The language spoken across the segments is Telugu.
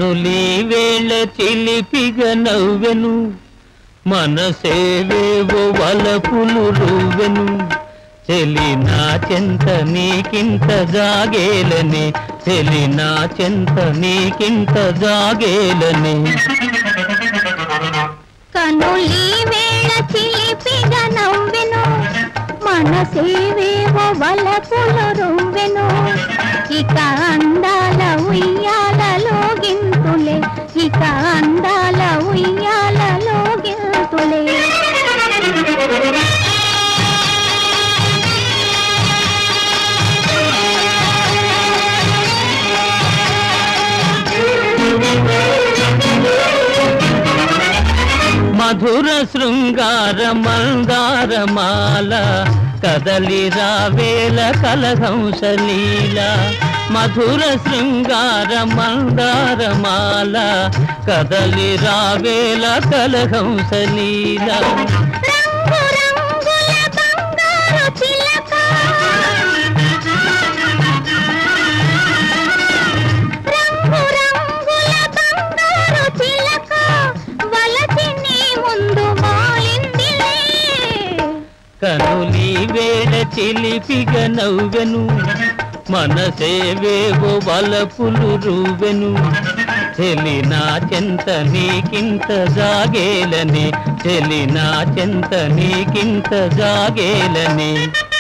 కనులీ వేళ చిలిపిగ నవ్వెను మనసేవేవో వలపులు రువ్వెను చెలి నా చెంత నీకింత జాగేలని చెలి నా చెంత నీకింత జాగేలని కనులీ వేళ చిలిపిగా నవ్వెను మనసేవేవో వలపులు రువ్వెను ఇక అందాల ఉయ్యాలలో గింతులే ఇక అందాల ఉయ్యాలలో గింతులే మధుర శృంగార మందారమాల కదలి రావేల కలహంస లీల మధుర శృంగార మందారమాల కదలి రావేల కలహంస లీల రంగు రంగుల బంగారు చిలక రంగు రంగుల బంగారు చిలక వలచి నీ ముందు వాలిందిలే కనులి వేళ చిలిపిగ నవ్వెను మనసేవేవో వలపులు రువెను చెలి నా చెంత నీకింత జాగేలని చెలి నా చెంత నీకింత జాగేలని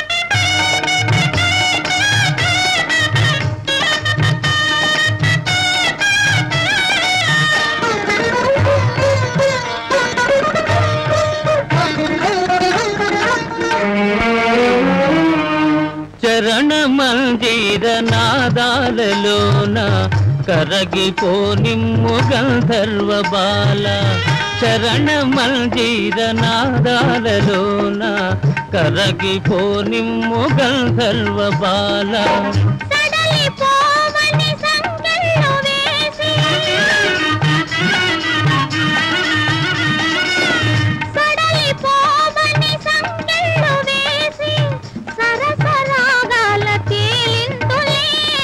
చరణ మందిర నాదాలలోన కరగిపో నిమ్ము గంధర్వ బాల చరణ మందిర నాదాలలోన కరగిపో నిమ్ము గంధర్వ బాల సడలి పోవని సంకెళ్ళు వేసి సడలి పోవని సంకెళ్ళు వేసి సరసరాగాల తేలిందులే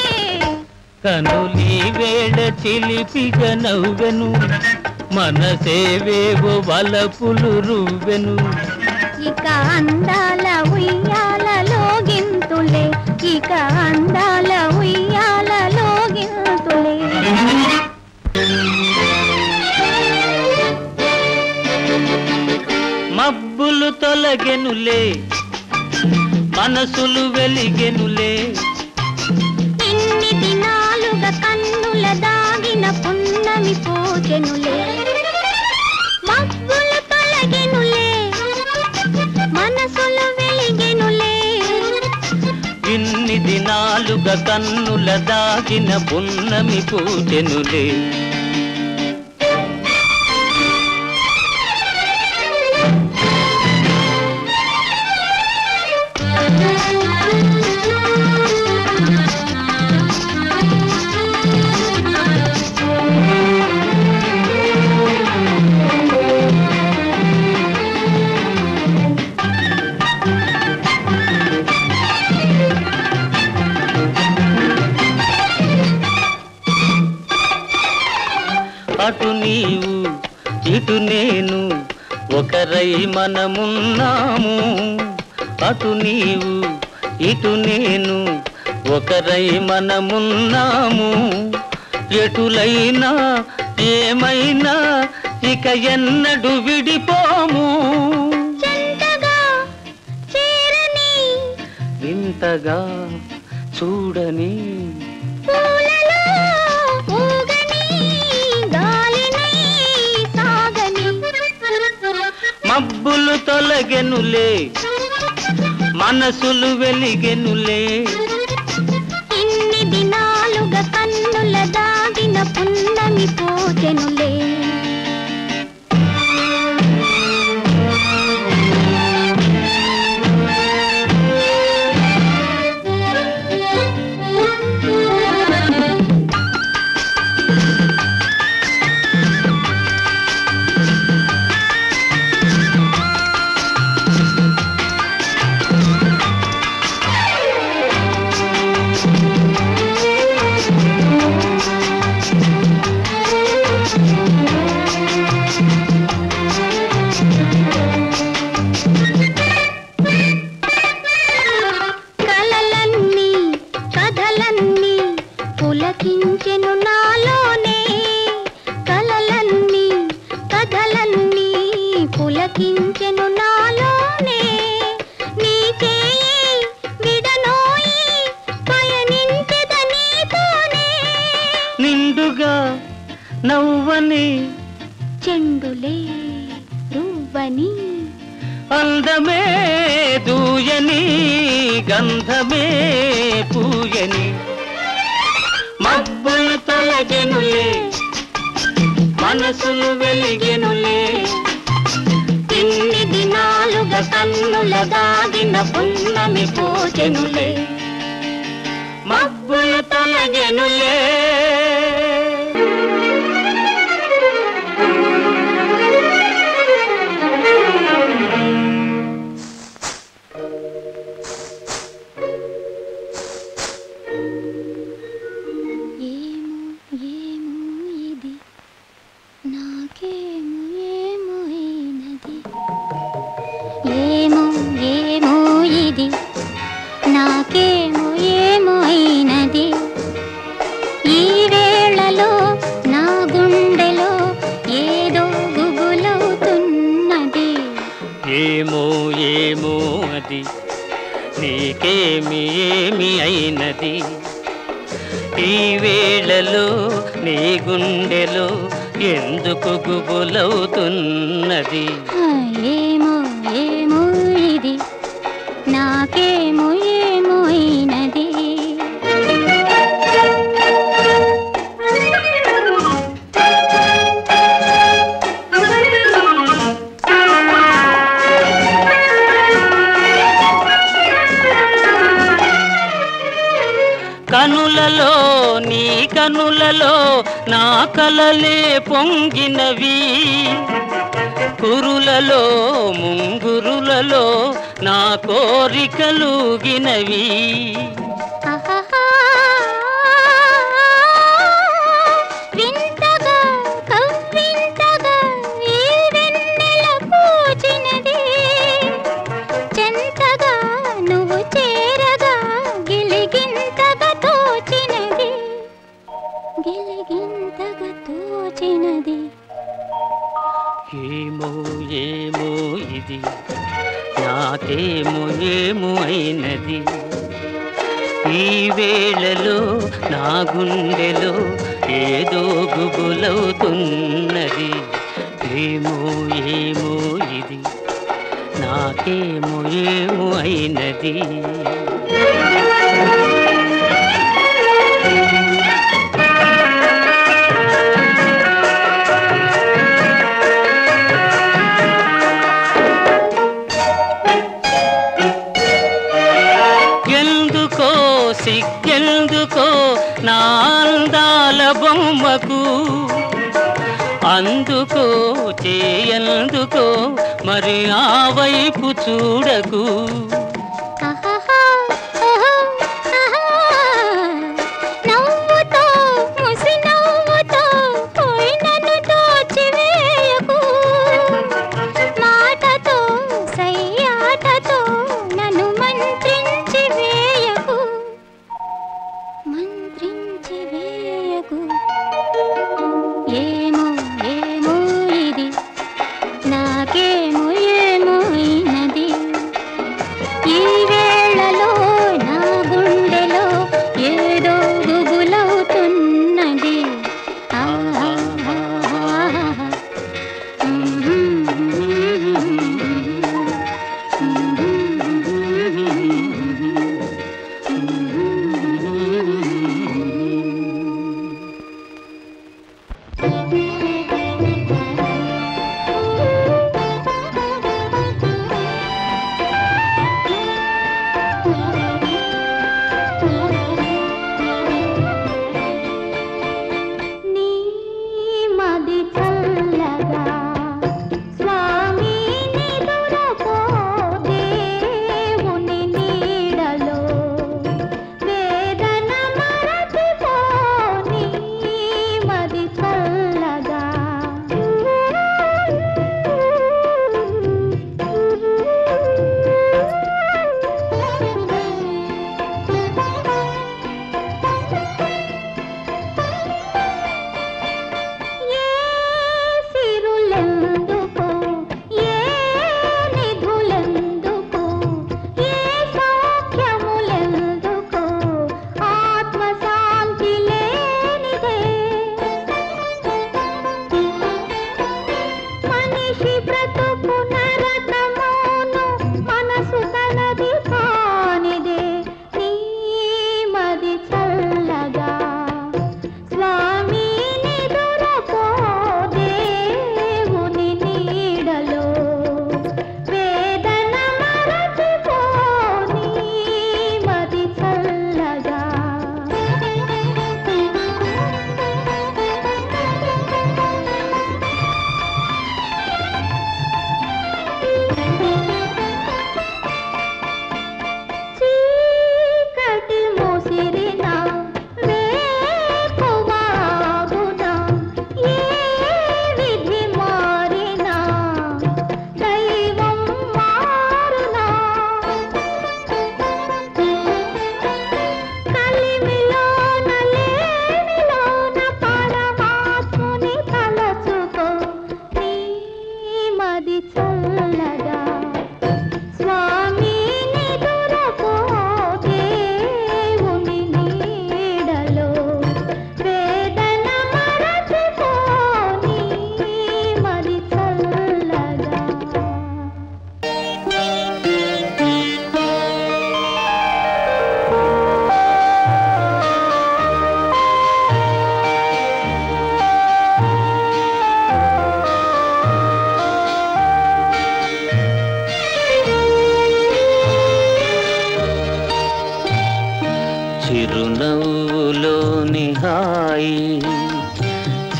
కనులి వేళ చిలిపిగ నవ్వెను మనసేవేవో వలపులు రువ్వెను ఇక అందాల ఉయ్యాలలో గింతులే ఇక అందాల ఉయ్యాలలో గింతులే మబ్బులు తొలగెనులే మనసులు వెలిగెనులే ఇన్ని దినాలుగా కన్నుల దాగిన పున్నమి పోచెనులే మబ్బులు తొలగెనులే మనసులు వెలిగెనులే ఇన్ని దినాలుగా కన్నుల దాగిన పున్నమి పూజెనులే అటు నీవు ఇటు నేను ఒకరై మనమున్నాము అటు నీవు ఇటు నేను ఒకరై మనమున్నాము ఎటులైనా ఏమైనా ఇక ఎన్నడు విడిపోము చెంతగా చేరని వింతగా చూడని పూలలో ఊగని గాలినై సాగని మబ్బులు తొలగెనులే మనసులు వెలిగెనులే ఇన్ని దినాలుగా కన్నుల దాగిన పున్నమి పోచెనులే నివసించెను నాలోనే నీ చేయి విడనోయి పయనించెద నీతోనే నిండుగా నవ్వని చెండులే రువ్వని అందమే దూయని గంధమే పూయని మబ్బులు తొలగెనులే మనసులు వెలిగెనులే ఇన్ని దినాలుగా కన్నుల దాగిన పున్నమి పూజనులే మబ్బులు తొలగెనులే ఏమో ఏమో ఇది నాకేమో ఏమో అయినది ఏమో ఏమో ఇది నాకేమో ఏమో అయినది ఈ వేళలో నా గుండెలో ఏదో గుబులవుతున్నది ఏమో ఏమో అది నీకేమి ఏమి అయినది ఈ వేళలో నీ గుండెలో ఎందుకు గుబులవుతున్నది ఆ, ఏమో ఏమో ఇది నాకేమో ఏమో అయినది కనులలో నీ కనులలో నా కలలే పొంగినవి కురులలో ముంగురులలో నా కోరికలుగినవి ఆహాహా. వింతగా కవ్వింతగా ఈ వెన్నెల పూచినది చెంతగా నువ్వు చేరగా గిలిగింతగా తోచినది గిలిగింతగా తోచినది ఏమో ఏమో ఇది నాకేమో ఏమో అయినది ఈ వేళలో నా గుండెలో ఏదో గుబులవుతున్నది ఏమో ఏమో ఇది నాకేమో ఏమో అయినది ఎందుకో సిగ్గెందుకో నా అందాల బొమ్మకు అందుకో చేయందుకో మరి ఆ వైపు చూడకు ఆహాహా, ఆహా, ఆహా. నవ్వుతో, ముసి నవ్వుతో, పోయి నన్ను దోచివేయకు. మాటతో, సయ్యాటతో, నన్ను మంత్రించి వేయకు. మంత్రించి వేయకు. ఏమో ఏమో ఇది నాకేమో ఏమో అయినది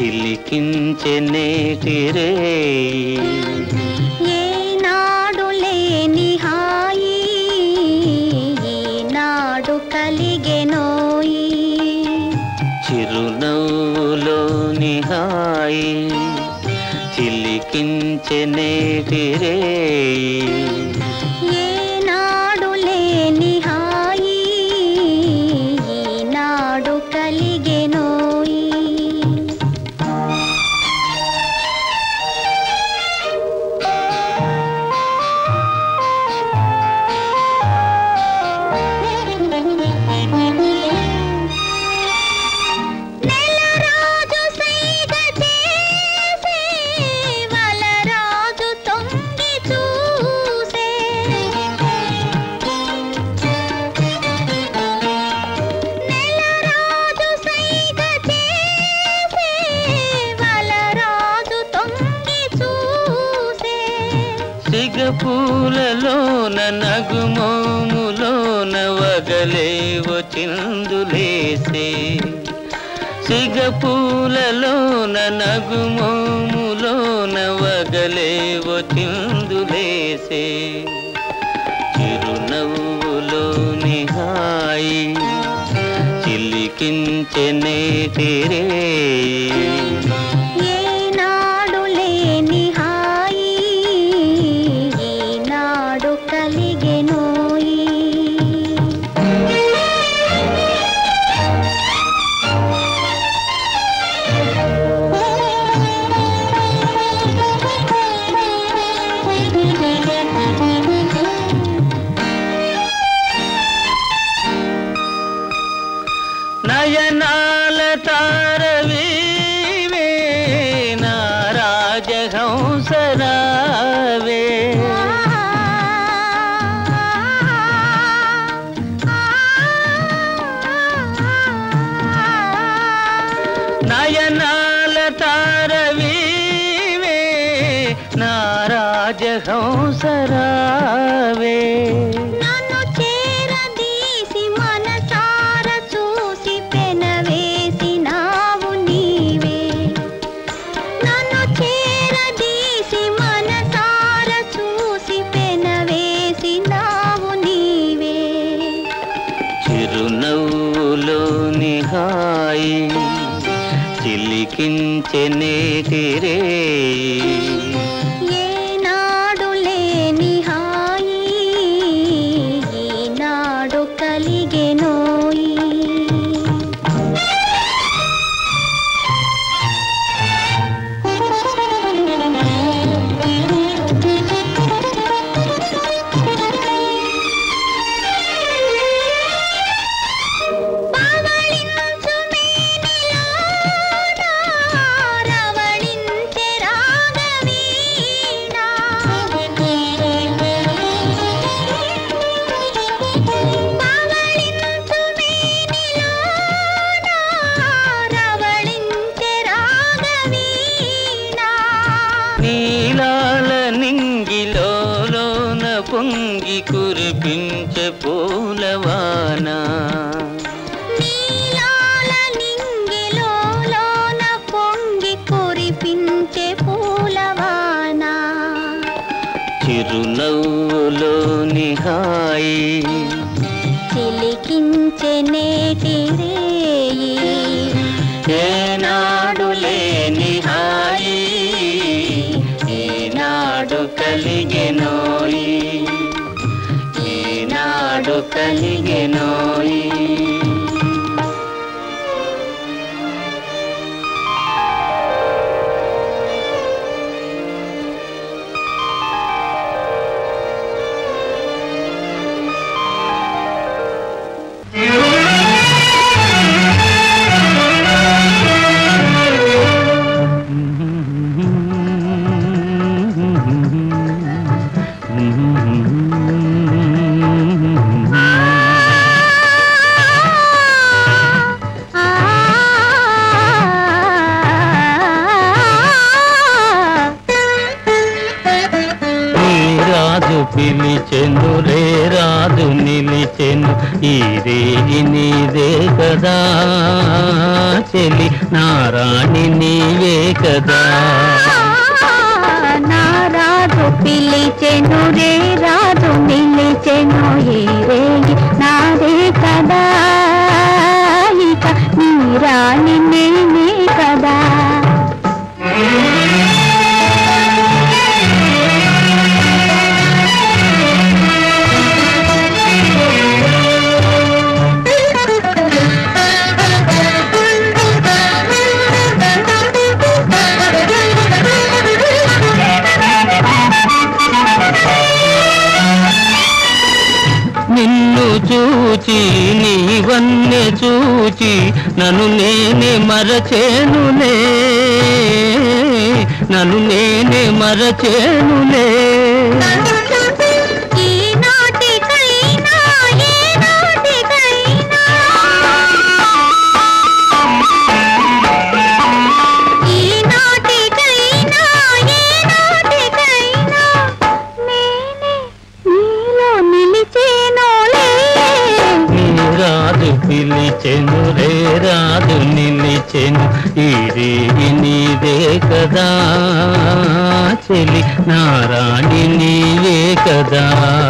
చిలికించె నేటిరే ఏనాడు లేని హాయి ఈనాడు కలిగెనోయి చిరునవ్వులోని హాయి చిలికించె నేటిరే ఏనాడు లేని హాయి ఈనాడు కలిగెనోయి నెలరాజు సైగ చేసే వలరాజు తొంగి చూసే నెలరాజు సైగ చేసే వలరాజు తొంగి చూసే సిగపూలలోన నగుమోములోన వగలేవో చిందులేసే సిగపూలలోన నగుమోములోన వగలేవో చిందులేసే చిరునవ్వులోని హాయి చిలికించె నేటిరే ఏనాడు లేని హాయి ఈనాడు కలిగెనోయి నయనాల తారవీవే నా రాజహంసరావే నయనాల తారవీవే నా రాజహంసరావే నన్ను చేరదీసి మనసార చూసి పెనవేసినావు నీవే నన్ను చేరదీసి మనసార చూసి పెనవేసినావు నీవే చిరునవ్వులోని హాయి చిలికించె నేటిరే ఏనాడు లేని హాయి ఈనాడు కలిగెనోయి పవళించు మేనిలోన రవళించె రాగవీణ. పవళించు మేనిలోన రవళించె రాగవీణ. నీలాల నింగిలోన పొంగి కురిపించే పూలవాన నీలాల నింగిలోన పొంగి కురిపించే పూలవాన చిరునవ్వులోని హాయి చిలికించే నేటి రేయి ఏనాడు లేని హాయి ఈనాడు కలిగెనోయి ఈనాడు కలిగెనోయి రాజు పిలిచెను రే రాజు నిలిచెను ఈ రేగి నీదే కదా చెలి నారాణి నీవే కదా నా రాజు పిలిచెను రే రాజు నిలిచెను ఏ రేగి నాదే కదా ఇక నీ రాణి నేనే కదా నిన్ను చూచి నీవన్నే చూచి నన్ను నేనే మరచేనులే నన్ను నేనే మరచేనులే ఈ నాటికైనా ఏ నాటికైనా ఈ నాటికైనా ఏ నాటికైనా నేనే నీలో నిలిచేనోలే నీ రాజు పిలిచెను రే రాజు నిలిచెను ఈ రేగి నీదే కదా చెలి నారాణి నీవే కదా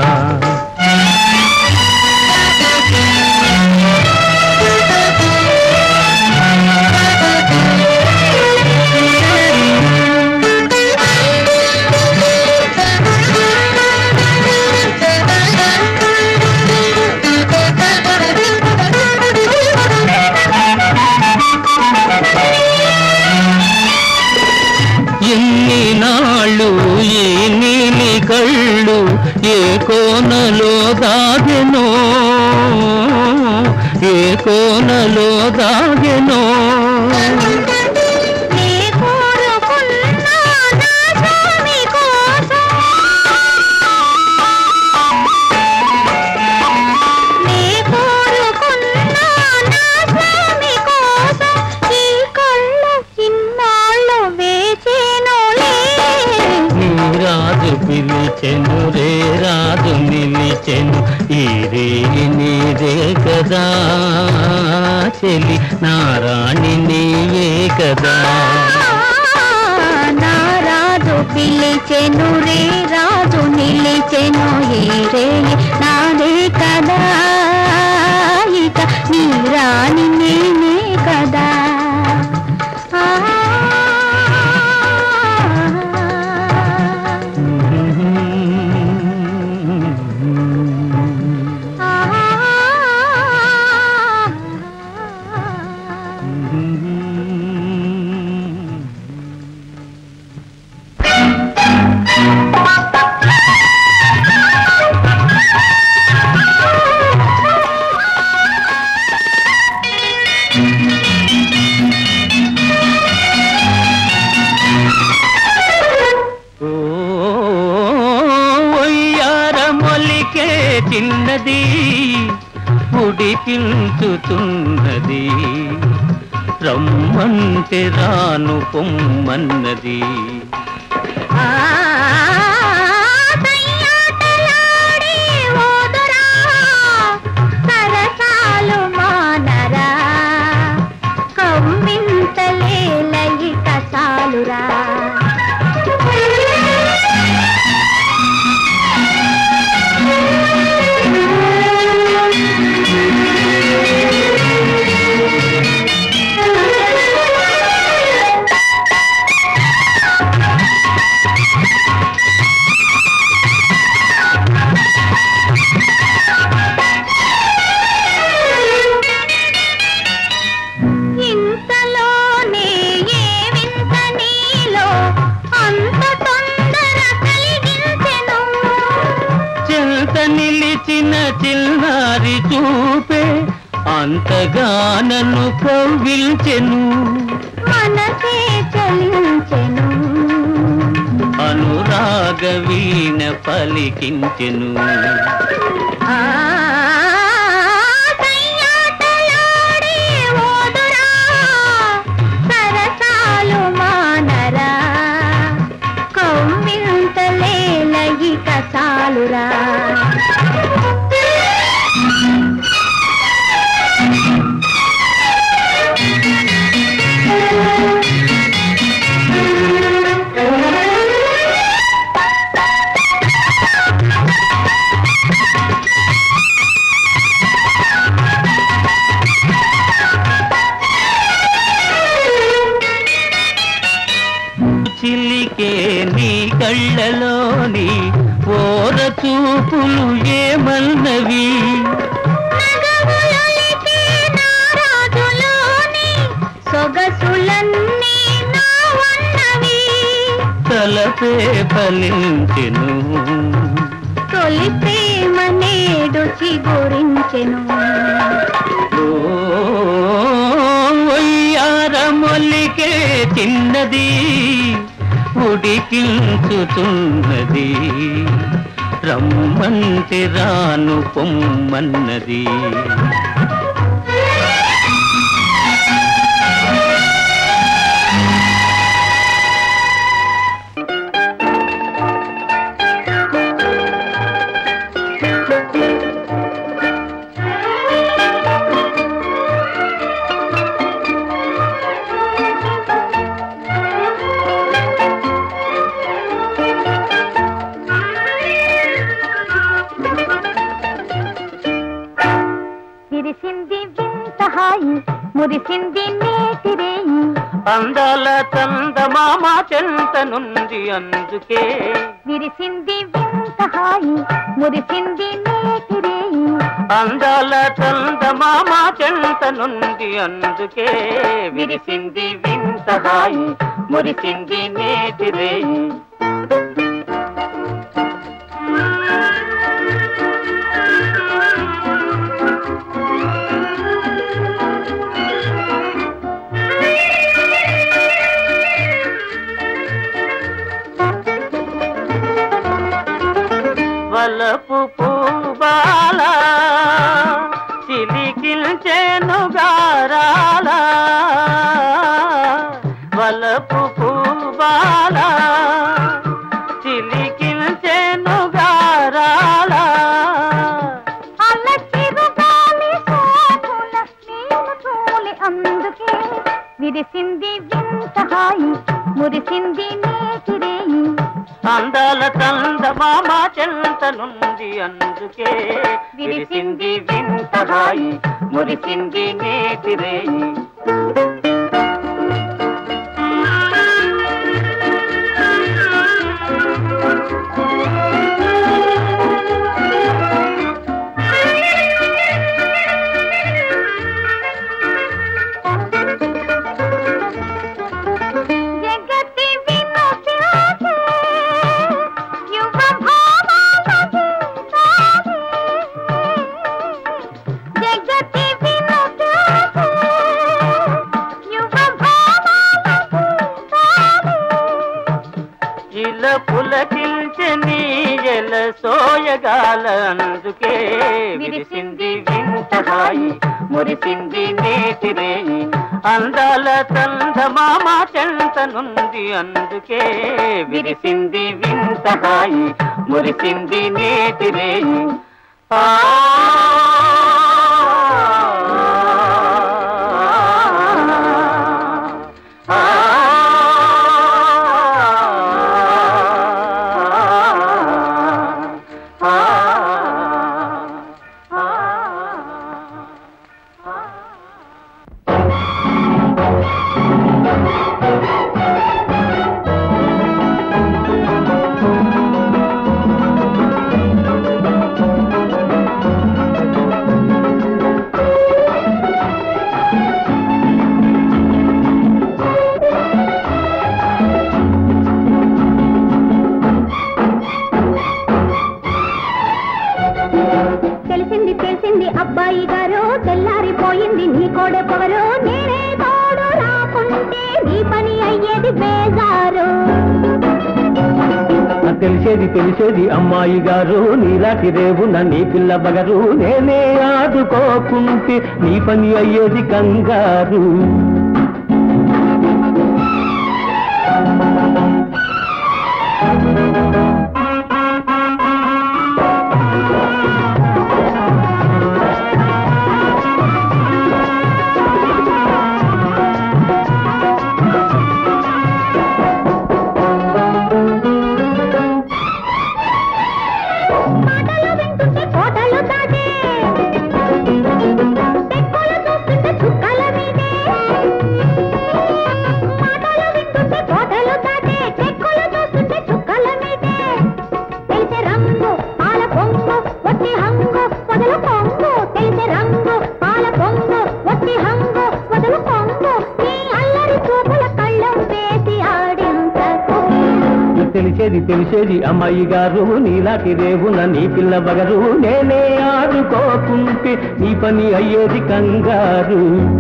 ఎన్ని నాళ్ళు ఈ నీలి కళ్ళు ఏ కోనలో దాగెనో ఏ కోనలో దాగెనో నే కోరుకున్నా నా స్వామి కోసం నే కోరుకున్నా నా స్వామి కోసం ఈ కళ్ళు ఇన్నాళ్ళు వేచేనోలే నీ రాజు పిలిచెను రే రాజు నిలిచెను ఈ రేగి నీదే కదా చెలి నారాణి నీవే కదా నా రాజు పిలిచెను రే రాజు నిలిచెను ఏ రే నాదే కదా ఇక నీ రాణి నేనే కదా ఆ ఓ ఒయ్యార మొలికే చిన్నది ఉడికించుతున్నది రమ్మంటే రాను పొమ్మన్నది ఆ దయ్యాటలాడే ఓదురా, సరసాలు మానరా, కవ్వింతలేలయిక చాలురా. ఇంతలోనే ఏ వింత నీలో అంత తొందర కలిగించెను చెంత నిలిచిన చిన్నారి చూపే అంతగా నన్ను కవ్విల్చెను మనసే చలించెను అనురాగ వీణ పలికించెను ఆ దయ్యాటలాడే ఓదురా, సరసాలు మానరా కవ్వింతలేలయిక చాలురా చాలురా చిలికే నీ కళ్ళలోని ఓర చూపులు ఏమన్నవి నగములొలికే నా రాజులోని సొగసులన్నీ నా వన్నవి తలపే ఫలించెను తొలి ప్రేమ నేడు చిగురించెను మొల్లికే చిన్నది ఉడికించుతున్నది రమ్మంటే రాను పొమ్మన్నది విరిసింది వింత హాయి మురిసింది నేతిరేయి అందాల చందమామ చెంత నుండి అందుకే విరిసింది వింత హాయి మురిసింది నేతిరేయి అందాల చందమామ చెంత నుండి అందుకే విరిసింది వింత హాయి మురిసింది నేటిరేయి వలపు పూబాల చిలికిల్చెను గారాల వలపు పూబాల చిలికిల్చెను గారాల అల్లచిరుగాలి సోకుల నీల తోలి అందుకే విరిసింది వింత హాయి మురిసింది నేతిరేయి అందాల చందమామ చెంత నుండి అందుకే విరిసింది వింత హాయి మురిసింది నేతిరేయి జగతి వినుతిరాచే యువ భావాల గీతాలే జగతి వినుతిరాచే యువ భావాల గీతాలే ఇలా పులకిల్చని ఎల సోయగాల అందుకే విరిసింది వింత హాయి మురిసింది నేతిరేయి అందాల చందమామ చెంత నుండి అందుకే విరిసింది వింత హాయి మురిసింది నేతిరేయి ఆ ఆ తెలిసింది తెలిసింది అబ్బాయి గారు తెల్లారిపోయింది నీ కోడే పొగరు నేనే తోడు రాకుంటే నీ పని అయ్యేది బేజారు తెలిసేది తెలిసేది అమ్మాయి గారు నీలాంటి రేవున నీ పిల్ల బగరు నేనే ఆదుకోకుంటే నీ పని అయ్యేది కంగారు తెలిసేది తెలిసేది అమ్మాయి గారు నీలాంటి రేవున నీ పిల్ల బగరు నేనే ఆడుకోకుంటే నీ పని అయ్యేది కంగారు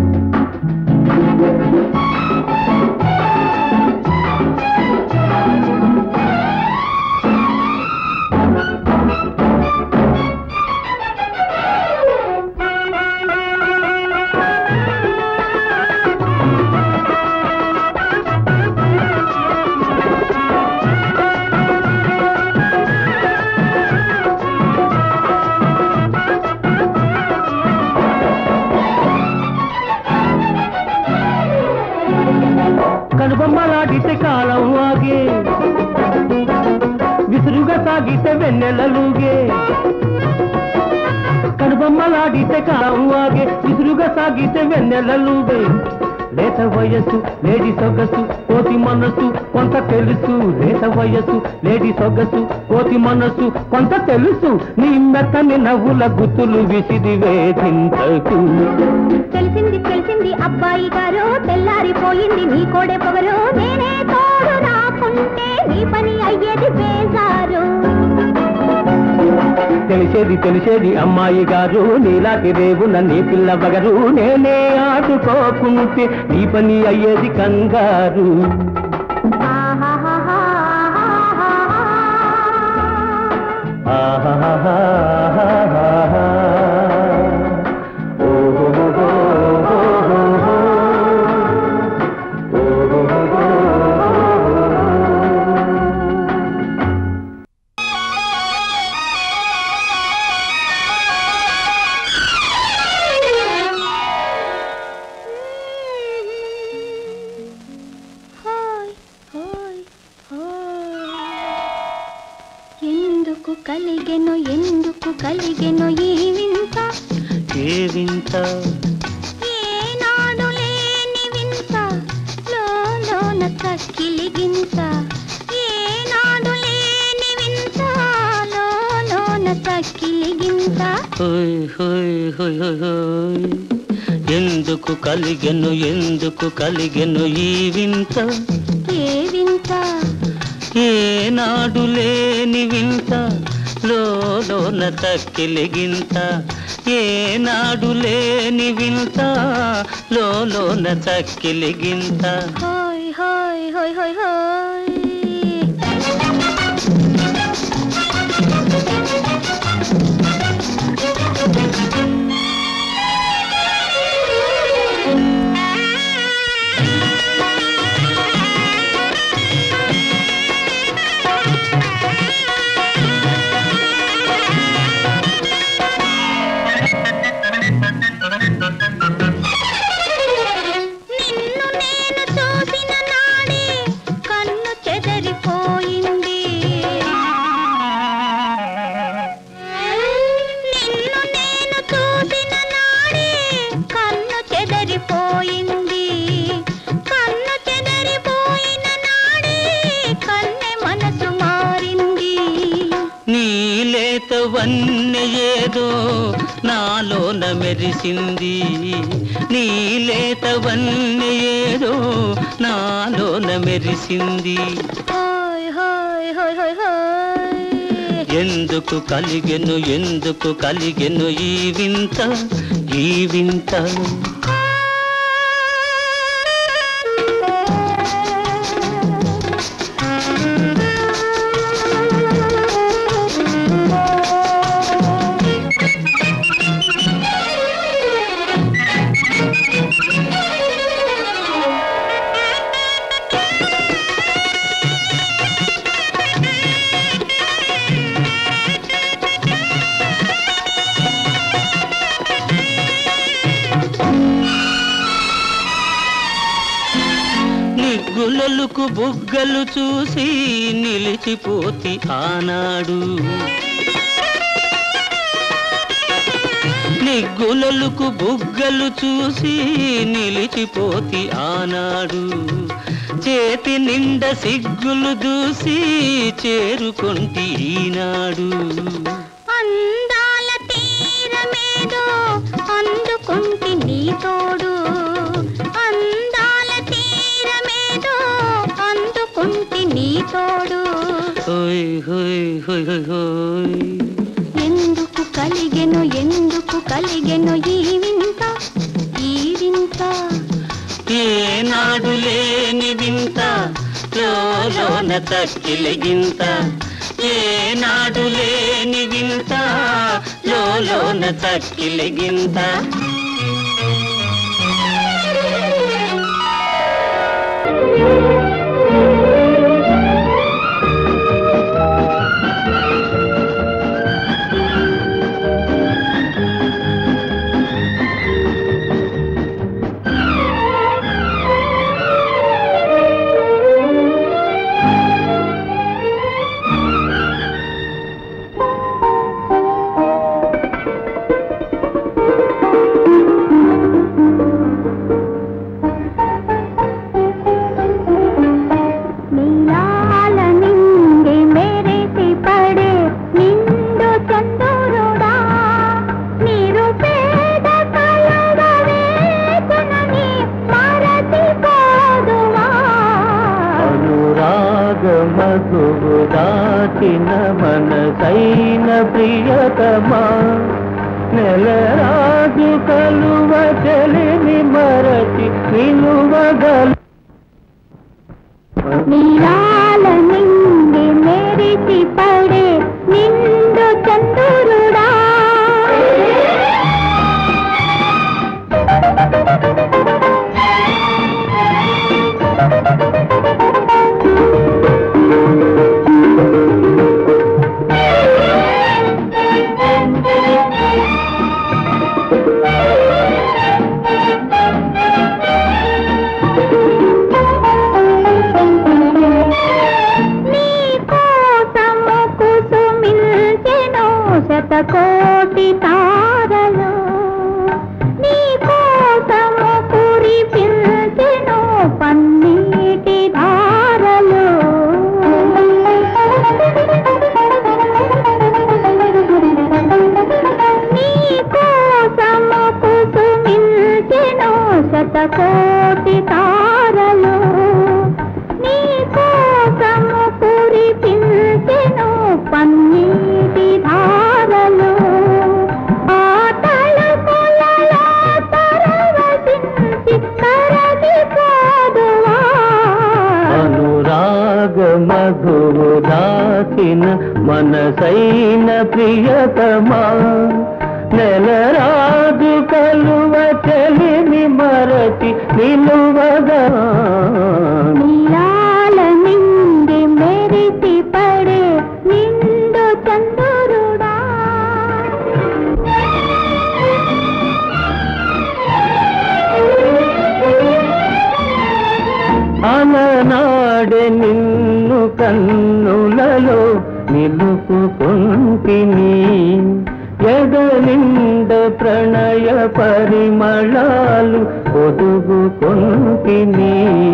కనుబొమ్మలాడితే కాలం ఆగే విసురుగా సాగితే వెన్నెలలుగే కనుబొమ్మలాడితే కాలం ఆగే విసురుగా సాగితే వెన్నెలలుగే లేత వయస్సు లేడి సొగసు కోతి మనస్సు కొంత తెలుసు లేత వయస్సు లేడి సొగసు కోతి మనస్సు కొంత తెలుసు నీ మెత్తని నవ్వుల గుర్తులు విసిది వేధింతకు తెలిసింది తెలిసింది అబ్బాయి గారు తెల్లారిపోయింది నీ కోడే పొగరు నేనే తోడు రాకుంటే నీ పని అయ్యేది బేజారు తెలిసేది తెలిసేది అమ్మాయి గారు నీలాంటి రేవున నీ పిల్ల బగరు నేనే ఆడుకోకుంటే నీ పని అయ్యేది కంగారు ఆహాహాహాహాహా. ఓహోహోహోహోహో. ఓహోహోహోహో. హాయ్ హాయ్ హాయ్ ఎందుకు కలిగెను ఎందుకు కలిగెను ఈ వింత ఏ వింత ఏనాడు లేని వింత లోన తక్కిలిగింత ఏనాడు లేని వింత లోన తక్కిలిగింత హోయ్ హోయ్ హోయ్ హోయ్ హోయ్ ఎందుకు కలిగెను ఎందుకు కలిగెను ఈ వింత ఏ వింత ఏనాడు లేని వింత లోన తక్కిలిగింత ఏనాడు లేని వింత లోన తక్కిలిగింత హాయ్ హాయ్ హాయ్ హాయ్ హాయ్ నిన్ను నేను చూసిన నాడే కన్ను చెదరిపోయింది నిన్ను నేను చూసిన నాడే కన్ను చెదరిపోయింది కన్ను చెదరిపోయిన నాడే కన్నె మనసు మారింది నీలేత వన్నె ఏదో నాలోన మెరిసింది నీలేత వన్నె ఏదో నాలోన మెరిసింది హాయ్ హాయ్ హాయ్ హాయ్ హాయ్ ఎందుకు కలిగెను ఎందుకు కలిగెను ఈ వింత ఈ వింత నిగ్గులలకు బుగ్గలు చూసి నిలిచిపోతి ఆనాడు నిగ్గులలకు బుగ్గలు చూసి నిలిచిపోతి ఆనాడు చేతి నిండా సిగ్గులు దూసి చేరుకొంటి ఈనాడు అందాల తీరమేదో అందుకుంటి నీ తోడు అందాల తీరమేదో అందుకుంటి నీ తోడు హోయ్ హోయ్ హోయ్ హోయ్ ఎందుకు కలిగెను ఎందుకు కలిగెను ఈ వింత ఈ వింత ఏనాడు లేని వింత లోన తక్కిలగింత ఏనాడు లేని వింత లోన తక్కిలగింత నీలాల నింగి మెరిసి పడే నిండు చంద్రుడా నిరుపేద కలవ వేదనని మరచిపోదువా అనురాగ మధువు దాచిన మనసైన ప్రియతమా నెలరాజు కలువ చెలిని మరచి నిలువగల నీలాల నింగి మెరిసి పడే నిండు చంద్రుడా నీ కోసము కుసుమిల్చెను శతకోటి తారలు నీ కోసము కురిపించెను పన్నీటి ధారలు నీ కోసము కుసుమిల్చెను శతకోటి తారలు నీ కోసము కురిపించెను పన్నీటి ధారలు ఆ తలుపులలో పరవశించి కరగిపోదువా అనురాగ మధువు దాచిన మనసైన ప్రియతమా నెలరాజు కలువ చెలిని మరచి నిలువగా నీలాల నింగి మెరిసి పడే నిండు చంద్రుడా అలనాడే నిన్ను కన్నులలో నిలుపుకుంటిని ఎదలింద ప్రణయ పరిమళాలు ఒదుగుకుంటిని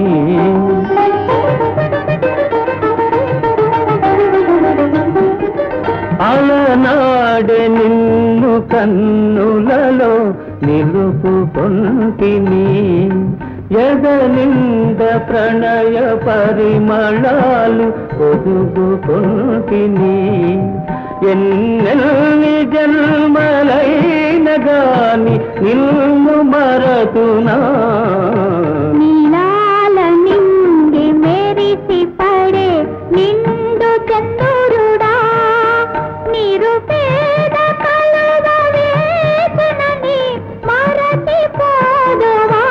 అలనాడే నిన్ను కన్నులలో నిలుపుకుంటిని ఎదలింద ప్రణయ పరిమళాలు ఒదుగుకుంటిని ఎన్నెల్ని జన్మలైన గాని నిన్ను మరతునా నీలాల నింగి మెరిసి పడే నిండు చంద్రుడా నిరుపేద కలవ వేదనని మరచిపోదువా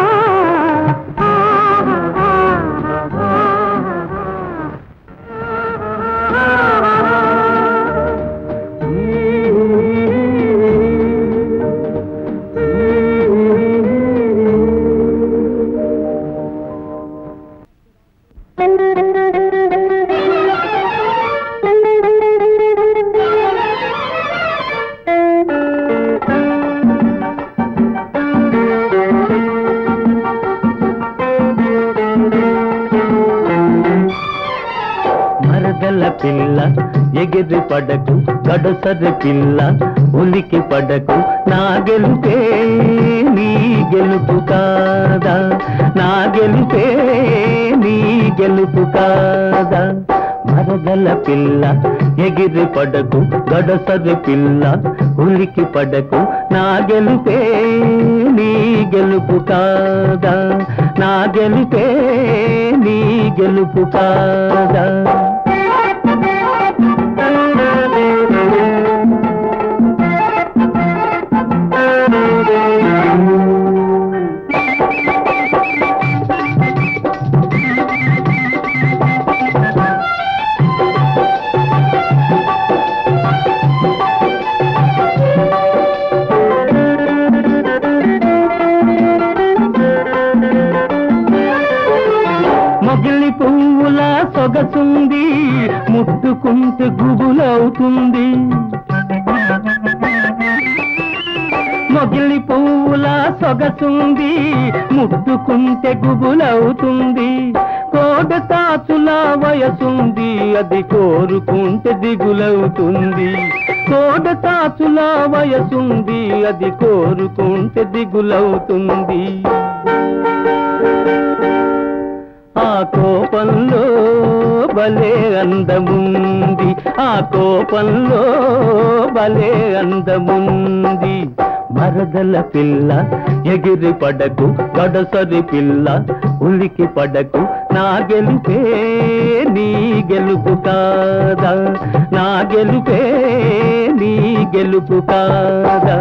మరదల పిల్ల ఎగిరి పడకు గడసరి పిల్ల ఉలికి పడకు నా గెలుపే నీ గెలుపు కాదా నా గెలుపే నీ గెలుపు కాదా మర మరదల పిల్ల ఎగిరి పడకు గడసరి పిల్ల ఉలికి పడకు నా గెలుపే నీ గెలుపు కాదా నా గెలుపే నీ గెలుపు కాదా మొగిలి పువ్వుల సొగసుంది ముట్టుకుంటే గుబులవుతుంది మొగిలి పువ్వుల సొగసుంది ముట్టుకుంటే గుబులవుతుంది కోడ తాచుల వయసుంది అది కోరుకుంటే దిగులవుతుంది కోడ తాచుల వయసుంది అది కోరుకుంటే దిగులవుతుంది ఆ కోపంలో భలే అందముంది ఆ కోపంలో భలే అందముంది మరదల పిల్ల ఎగిరి పడకు గడసరి పిల్ల ఉలికి పడకు నా గెలుపే నీ గెలుపు కాదా నా గెలుపే నీ గెలుపు కాదా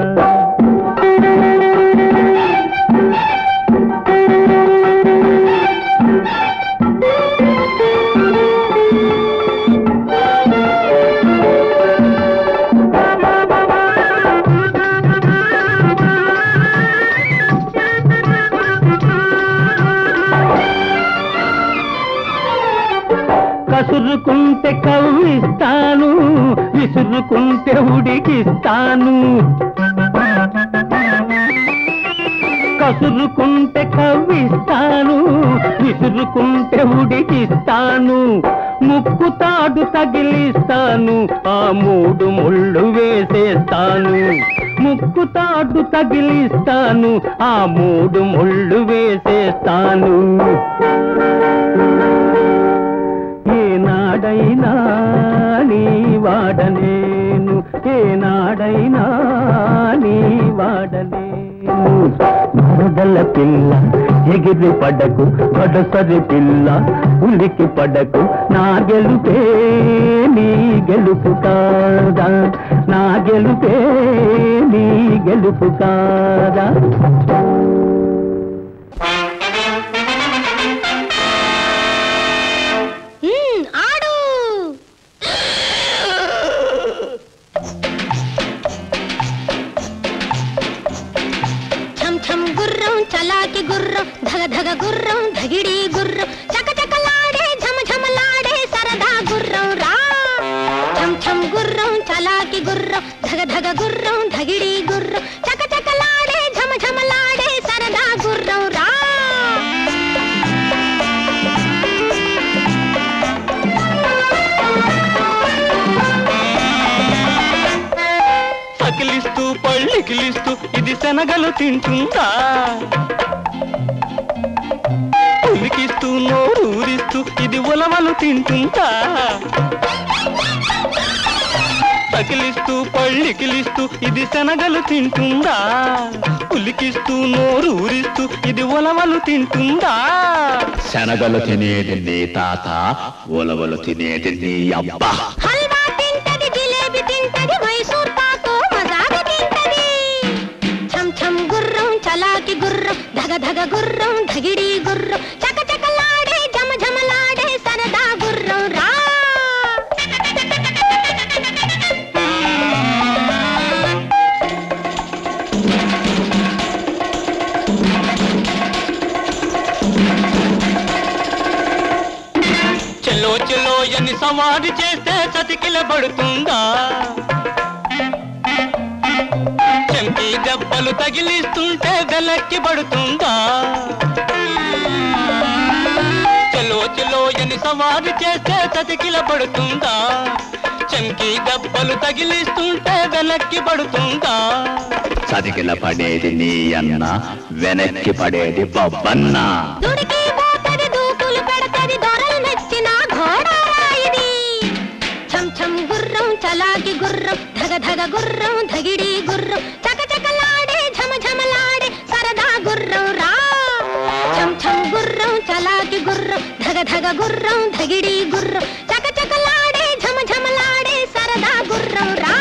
కసురుకుంటే కవ్విస్తాను విసురుకుంటే ఉడికిస్తాను కసురుకుంటే కవ్విస్తాను విసురుకుంటే ఉడికిస్తాను ముక్కు తాడు తగిలిస్తాను ఆ మూడు ముళ్ళు వేసేస్తాను ముక్కు తాడు తగిలిస్తాను ఆ మూడు ముళ్ళు వేసేస్తాను ఏనాడైనా నీ వాడలేను ఏనాడైనా నీ వాడలేను మరదల పిల్ల ఎగిరి పడకు గడసరి పిల్ల ఉలికి పడకు నా గెలుపే నీ గెలుపు కాదా నా గెలుపే నీ గెలుపు కాదా ఉమ్, ఆడు ఛం ఛం గుర్రం చలాకి గుర్రం ధగ ధగ గుర్రం ధగిడి గుర్రం చక చకలాడే ఝమ ఝమలాడే సరదా గుర్రం రా ఛం ఛం గుర్రం చలాకి గుర్రం ధగ ధగ గుర్రం ధగిడి గుర్రం చక చకలాడే ఝమ ఝమలాడే సరదా గుర్రం రా పకిలిస్తూ పళ్ళికిలిస్తూ ఇది శనగలు తింటుందా ఉలికిస్తూ నోరూరిస్తూ ఇది ఉలవలు తింటుందా పకిలిస్తూ పళ్ళికిలిస్తూ ఇది శనగలు తింటుందా ఉలికిస్తూ నోరూరిస్తూ ఇది ఉలవలు తింటుందా శనగలు తినేది నీ తాత ఉలవలు తినేది నీ అబ్బా హల్వా తింటది జిలేబి తింటది మైసూర్ పాకు మజాగా తింటది ఛం ఛం గుర్రం చలాకి గుర్రం ధగ ధగ గుర్రం ధగిడి గుర్రం చక చకలాడే ఝమ ఝమలాడే సరదా గుర్రం రా చెలో చెలో అని సవారి చేస్తే చతికిల పడుతుందా చెంపి దెబ్బలు తగిలిస్తుంటే వెలక్కి పడుతుందా చెలో చెలో అని సవారి చేస్తే చతికిల పడుతుందా చెంకి దెబ్బలు తగిలిస్తుంటే వెనక్కి పడుతుందా చతికిల పడేది నీ అన్న వెనక్కి పడేది బొబ్బన్న దుడికి పోతది దూకులు పెడతది దొరలు మెచ్చిన ఘోడారా ఇది చలాకి గుర్రం ధగ ధగ గుర్రం ధగిడి గుర్రం చక చకలాడే ఝమ ఝమలాడే సరదా గుర్రం రా ఛం ఛం గుర్రం చలాకి గుర్రం ధగ ధగ గుర్రం ధగిడి గుర్రం చక చకలాడే ఝమ ఝమలాడే సరదా గుర్రం రా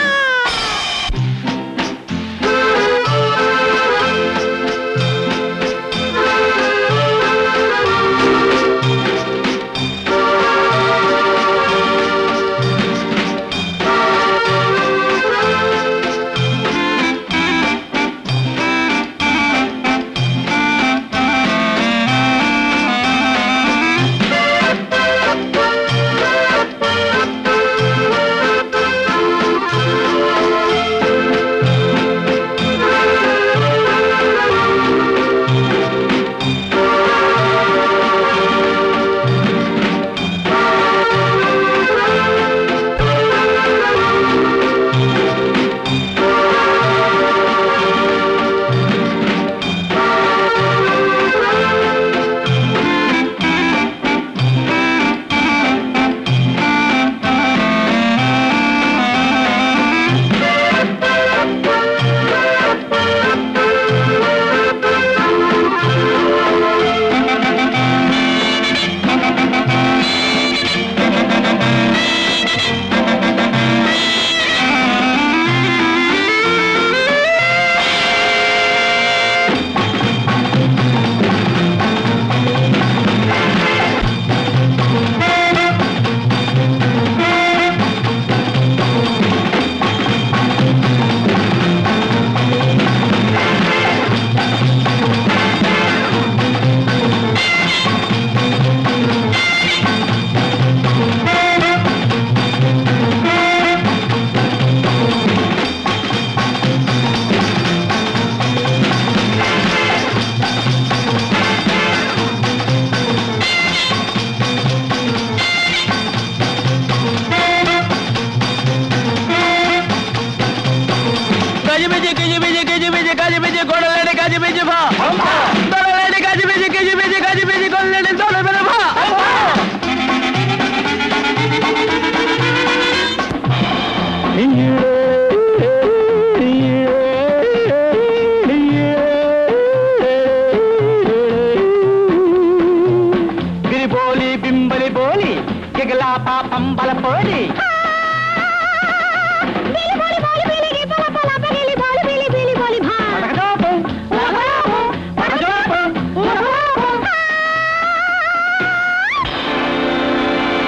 గజిబిజి గిజిబిజి గిజిబిజి గజిబిజి గొడవలేని గజిబిజి భా